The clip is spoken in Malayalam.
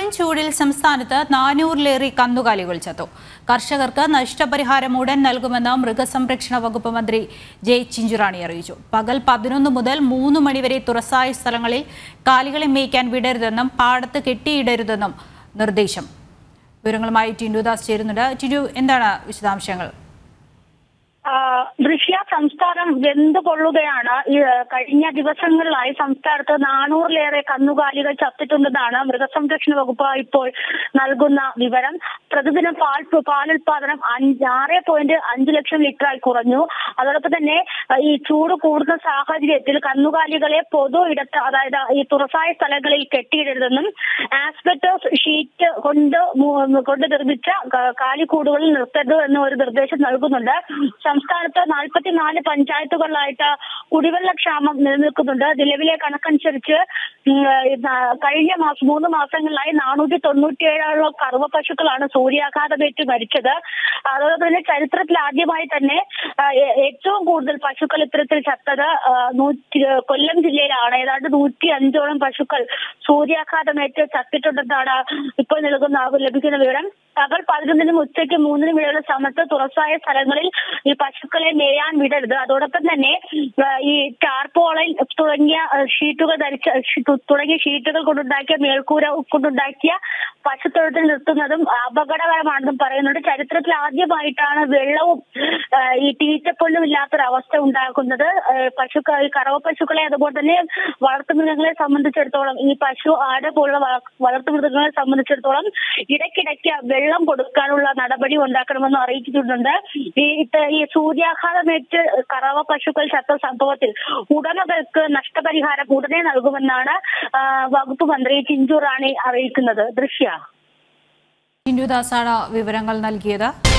കൊടും ചൂടിൽ സംസ്ഥാനത്ത് നാനൂറിലേറെ കന്നുകാലികൾ ചത്തു കർഷകർക്ക് നഷ്ടപരിഹാരം ഉടൻ നൽകുമെന്ന് മൃഗസംരക്ഷണ വകുപ്പ് മന്ത്രി ജെ ചിഞ്ചുറാണി അറിയിച്ചു പകൽ പതിനൊന്ന് മുതൽ മൂന്ന് മണിവരെ തുറസായ സ്ഥലങ്ങളിൽ കാലികളെ മേയ്ക്കാൻ വിടരുതെന്നും പാടത്ത് കെട്ടിയിടരുതെന്നും നിർദ്ദേശം വിവരങ്ങളുമായി ടിൻഡുദാസ് ചേരുന്നുണ്ട് ടിൻഡു എന്താണ് വിശദാംശങ്ങൾ ആ, ദൃശ്യ സംസ്ഥാനം വെന്ത് കൊള്ളുകയാണ് ഈ ആ, കഴിഞ്ഞ ദിവസങ്ങളിലായി സംസ്ഥാനത്ത് നാനൂറിലേറെ കന്നുകാലികൾ ചത്തിട്ടുണ്ടെന്നാണ് മൃഗസംരക്ഷണ വകുപ്പ് ഇപ്പോൾ നൽകുന്ന വിവരം പ്രതിദിനം പാൽ പാലുൽപാദനം അഞ്ച് ആറ് പോയിന്റ് അഞ്ച് ലക്ഷം ലിറ്ററായി കുറഞ്ഞു അതോടൊപ്പം തന്നെ ആ, ഈ ചൂട് കൂടുന്ന സാഹചര്യത്തിൽ കന്നുകാലികളെ പൊതു ഇടത്ത് അതായത് ഈ തുറസായ സ്ഥലങ്ങളിൽ കെട്ടിയിടരുതെന്നും ആസ്പെറ്റോസ് ഷീറ്റ് കൊണ്ട് മു- കൊണ്ട് നിർമ്മിച്ച ക- കാലിക്കൂടുകളിൽ നിർത്തരുത് എന്ന ഒരു നിർദ്ദേശം നൽകുന്നുണ്ട് സംസ്ഥാനത്ത് നാൽപ്പത്തിനാല് പഞ്ചായത്തുകളിലായിട്ട് കുടിവെള്ള ക്ഷാമം നിലനിൽക്കുന്നുണ്ട് നിലവിലെ കണക്കനുസരിച്ച് ഉം, ഇത് കഴിഞ്ഞ മാസം മൂന്ന് മാസങ്ങളിലായി നാനൂറ്റി തൊണ്ണൂറ്റിയേഴോളം കറുവ പശുക്കളാണ് സൂര്യാഘാതമേറ്റ് മരിച്ചത് അതോടൊപ്പം തന്നെ ചരിത്രത്തിൽ ആദ്യമായി തന്നെ ആ, ഏ- ഏറ്റവും കൂടുതൽ പശുക്കൾ ഇത്തരത്തിൽ ചത്തത് ആ, നൂറ്റി കൊല്ലം ജില്ലയിലാണ് ഏതാണ്ട് നൂറ്റി അഞ്ചോളം പശുക്കൾ സൂര്യാഘാതമേറ്റ് ചത്തിട്ടുണ്ടെന്നാണ് ഇപ്പോൾ നൽകുന്ന ലഭിക്കുന്ന വിവരം പകൽ പതിനൊന്നിനും ഉച്ചയ്ക്ക് മൂന്നിനും ഇടയിലുള്ള സമയത്ത് തുറസായ സ്ഥലങ്ങളിൽ ഈ പശുക്കളെ മേയാൻ വിടരുത് അതോടൊപ്പം തന്നെ ആ, ഈ ടാർപോളയിൽ തുടങ്ങിയ ആ, ഷീറ്റുകൾ ധരിച്ച ഷീ- തുടങ്ങിയ ഷീറ്റുകൾ കൊണ്ടുണ്ടാക്കിയ മേൽക്കൂര കൊണ്ടുണ്ടാക്കിയ പശുത്തൊഴുത്തിൽ നിർത്തുന്നതും അപകടകരമാണെന്നും പറയുന്നുണ്ട് ചരിത്രത്തിൽ ആദ്യമായിട്ടാണ് വെള്ളവും ആ, ഈ തീറ്റപ്പുല്ലും ഇല്ലാത്തൊരവസ്ഥ ഉണ്ടാക്കുന്നത് ആ, പശുക്കൾ ഈ കറവ പശുക്കളെ അതുപോലെ തന്നെ വളർത്തുമൃഗങ്ങളെ സംബന്ധിച്ചിടത്തോളം ഈ പശു ആട് പോലുള്ള വള- വളർത്തുമൃഗങ്ങളെ സംബന്ധിച്ചിടത്തോളം ഇടയ്ക്കിടയ്ക്ക് വെള്ളം കൊടുക്കാനുള്ള നടപടി ഉണ്ടാക്കണമെന്ന് അറിയിച്ചിട്ടുണ്ട് ഈ ഇത്ത- ഈ സൂര്യാഘാതമേറ്റ് കറവ പശുക്കൾ ചത്ത സംഭവത്തിൽ ഉടമകൾക്ക് നഷ്ടപരിഹാരം ഉടനെ നൽകുമെന്നാണ് ആ, വകുപ്പ് മന്ത്രി ചിഞ്ചു റാണി അറിയിക്കുന്നത് ദൃശ്യ ടിൻഡുദാസാണ് വിവരങ്ങൾ നൽകിയത്